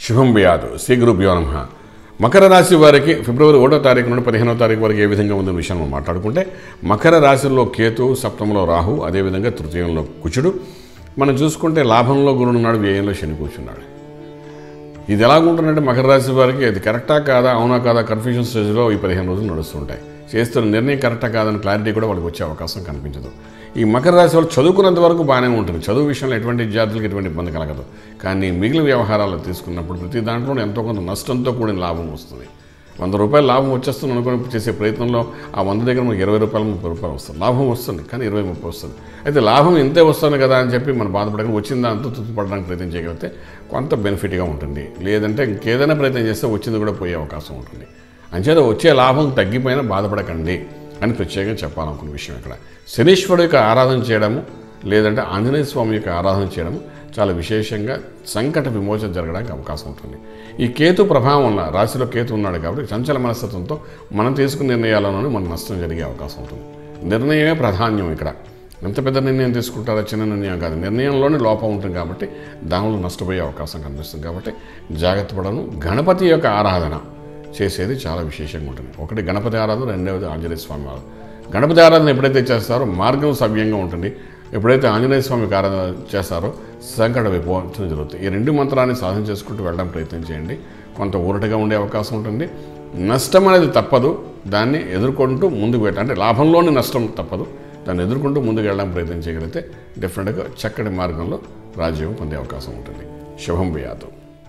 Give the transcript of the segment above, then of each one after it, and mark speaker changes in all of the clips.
Speaker 1: శుభం వ్యాధు శ్రీ గురుభ్యో నమ మకర రాశి వారికి ఫిబ్రవరి ఒకటో తారీఖు నుండి పదిహేనో తారీఖు వరకు ఏ విధంగా ఉందన్న విషయం మనం మాట్లాడుకుంటే మకర రాశిలో కేతు సప్తమంలో రాహు అదేవిధంగా తృతీయంలో కుచుడు మనం చూసుకుంటే లాభంలో గురుడున్నాడు వ్యయంలో శని కూర్చున్నాడు ఇది ఎలాగుంటుందంటే మకర రాశి వారికి అది కరెక్టా కాదా అవునా కాదా కన్ఫ్యూజన్ స్టేజ్లో ఈ పదిహేను రోజులు నడుస్తుంటాయి చేస్తున్న నిర్ణయం కరెక్టా కాదని క్లారిటీ కూడా వాళ్ళకి వచ్చే అవకాశం కనిపించదు ఈ మకర రాశి వాళ్ళు చదువుకున్నంత వరకు బాగానే ఉంటుంది చదువు విషయంలో ఎటువంటి విద్యార్థులకు ఎటువంటి ఇబ్బంది కలగదు కానీ మిగిలిన వ్యవహారాలు తీసుకున్నప్పుడు ప్రతి దాంట్లో ఎంతో కొంత నష్టంతో కూడిన లాభం వస్తుంది వంద రూపాయలు లాభం వచ్చేస్తుంది అనుకుని చేసే ప్రయత్నంలో ఆ వంద దగ్గర మనకి ఇరవై రూపాయలు ముప్పై రూపాయలు వస్తుంది లాభం వస్తుంది కానీ ఇరవై ముప్పై వస్తుంది అయితే లాభం ఇంతే వస్తుంది కదా అని చెప్పి మనం బాధపడకుండా వచ్చిన దాంతో తృప్తిపడడానికి ప్రయత్నం చేయగలిగితే కొంత బెనిఫిట్గా ఉంటుంది లేదంటే ఇంకేదైనా ప్రయత్నం చేస్తే వచ్చింది కూడా పోయే అవకాశం ఉంటుంది అంచేత వచ్చే లాభం తగ్గిపోయినా బాధపడకండి అని ప్రత్యేకంగా చెప్పాలనుకున్న విషయం ఇక్కడ శనీశ్వరుడు యొక్క ఆరాధన చేయడము లేదంటే ఆంజనేయ స్వామి యొక్క ఆరాధన చేయడము చాలా విశేషంగా సంకట విమోచన జరగడానికి అవకాశం ఉంటుంది ఈ కేతు ప్రభావం వల్ల రాశిలో కేతు ఉన్నాడు కాబట్టి చంచల మనస్తత్వంతో మనం తీసుకున్న నిర్ణయాలలోనే మన నష్టం జరిగే అవకాశం ఉంటుంది నిర్ణయమే ప్రాధాన్యం ఇక్కడ ఎంత పెద్ద నిర్ణయం తీసుకుంటారో చిన్న నిర్ణయం కాదు నిర్ణయంలోనే లోపం ఉంటుంది కాబట్టి దానిలో నష్టపోయే అవకాశం కనిపిస్తుంది కాబట్టి జాగ్రత్త పడను గణపతి యొక్క ఆరాధన చేసేది చాలా విశేషంగా ఉంటుంది ఒకటి గణపతి ఆరాధన రెండవది ఆంజనేయ స్వామి ఆరాధన గణపతి ఆరాధన ఎప్పుడైతే చేస్తారో మార్గం సవ్యంగా ఉంటుంది ఎప్పుడైతే ఆంజనేయ స్వామికి ఆరాధన చేస్తారో సంకట విపోచన జరుగుతుంది ఈ రెండు మంత్రాన్ని సాధన చేసుకుంటూ వెళ్ళడం ప్రయత్నం చేయండి కొంత ఊరటగా ఉండే అవకాశం ఉంటుంది నష్టం అనేది తప్పదు దాన్ని ఎదుర్కొంటూ ముందుకు వెళ్ళాలి అంటే లాభంలోని నష్టం తప్పదు దాన్ని ఎదుర్కొంటూ ముందుకు వెళ్ళడం ప్రయత్నం చేయగలిగితే డెఫినెట్గా చక్కటి మార్గంలో రాజ్యం పొందే అవకాశం ఉంటుంది శుభం వ్యాధం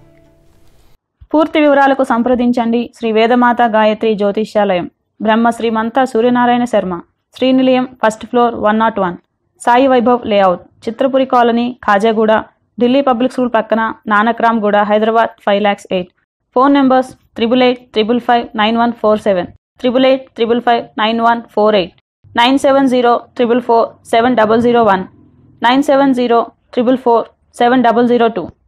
Speaker 2: పూర్తి వివరాలకు సంప్రదించండి Shri Vedamata Gayatri Jyotishyalayam Brahma Srimantha Suryanarayana Sharma Srinilayam first floor one nought one Sai Vaibhav layout Chitrapuri colony Khajaguda Delhi public school పక్కన Nanakramguda Hyderabad five lakhs eight phone numbers triple eight triple five nine one four seven triple eight triple five nine one four eight nine seven zero triple four seven double zero one nine seven zero triple four seven double zero two